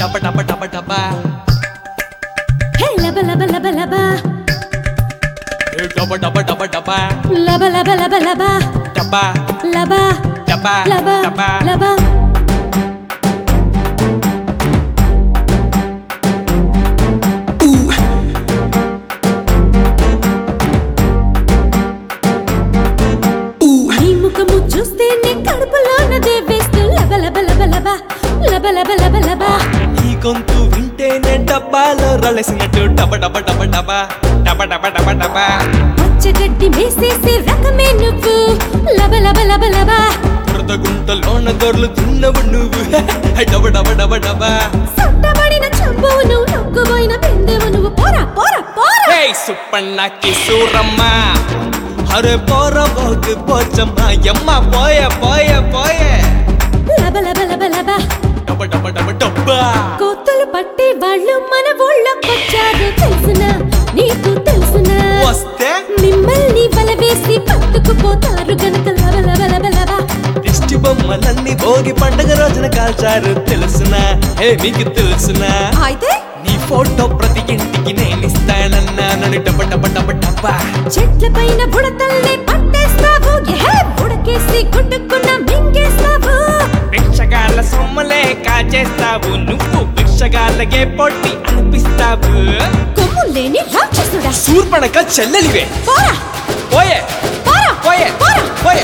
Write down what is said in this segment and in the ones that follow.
టప టప టప టప హే లబ లబ లబ లబ ఏ టప టప టప టప లబ లబ లబ లబ టప లబ టప లబ టప లబ నీ ముఖము చూస్తేనే కడుపులోనదే వేస్తూ లబ లబ లబ లబ లబ లబ లబ లబ ఈ గొంతు వింటేనే డబ్బాలో రలసినట్టు టప టప టప టప టప టప టప టప పచ్చగడ్డి వేసేసే రకమే నువ్వు లబ లబ లబ లబ బురద గుంటలోన దొర్లు తిన్నవు నువ్వు డబ డబ డబ డబ సొట్టబడిన చంబువు నువ్వు నొక్కుపోయిన బిందెవు నువ్వు పోరా పోరా పోరా హే సుప్పన్నకి సూరమ్మ అరే పోర పోకు పోచమ్మ ఎమ్మ పోయే పోయే పోయే లబ లబ లబ లబ డబ డబ డబ డబ్బ కోతలు పట్టే వాళ్ళు మన ఊళ్ళోకొచ్చారు తెలుసునా నీకు తెలుసునా వస్తే మిమ్మల్ని వల వేసి పట్టుకుపోతారు గనక లబ లబ లబ లబ దిష్టి బొమ్మలన్నీ భోగి పండగ రోజున కాల్చారు తెలుసునా హే మీకు తెలుసునా అయితే నీ ఫోటో ప్రతి ఇంటికి నేను ఇస్తానన్నానని డబ డబ డబ డబ్బ చెట్ల పైన బుడతల్ని పట్టేస్తావు ఎహే బుడకేసి గుడ్డుకున్న మింగేస్తావు భిక్షగాళ్ళ సొమ్మలే కాచేస్తావు నువ్వు భిక్షగాళ్ళకే పొట్టి అనిపిస్తావు కొమ్ము లేని రాక్షసుడా శూర్పణక చెల్లెలివే పోరా పోయే పోరా పోయే పోరా పోయే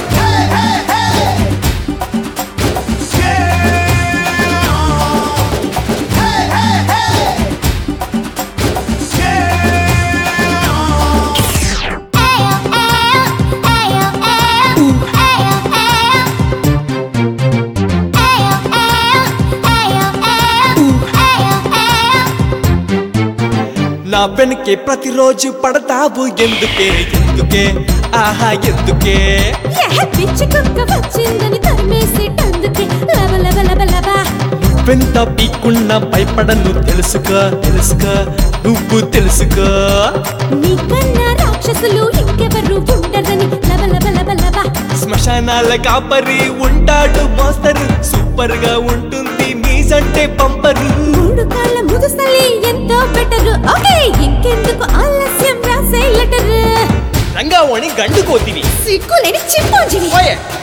నా వెనకే ప్రతిరోజు పడతావు ఎందుకే ఎందుకే ఆహా ఎందుకే ఎహె పిచ్చి కుక్క వచ్చిందని తరిమేసేటందుకే లబ లబ లబ లబ నువ్వెంత పీకున్నా భయపడను తెలుసుకో తెలుసుకో నువ్వు తెలుసుకో నీకన్నా రాక్షసులు ఇంకెవరు ఉండరని లబ లబ లబ లబ శ్మశానాల కాపరి ఉంటాడు మోస్తరు సూపర్ గా ఉంటుంది మీసంటే పంపరు మూడు కాళ్ళ ముదుసలి ఎంతో బెటరు ఓకే ఇంకెందుకు ఆలస్యం రాసే లెటర్ రంగావణి గండు కోతివి సిగ్గులేని చింపాంజీవి పోయే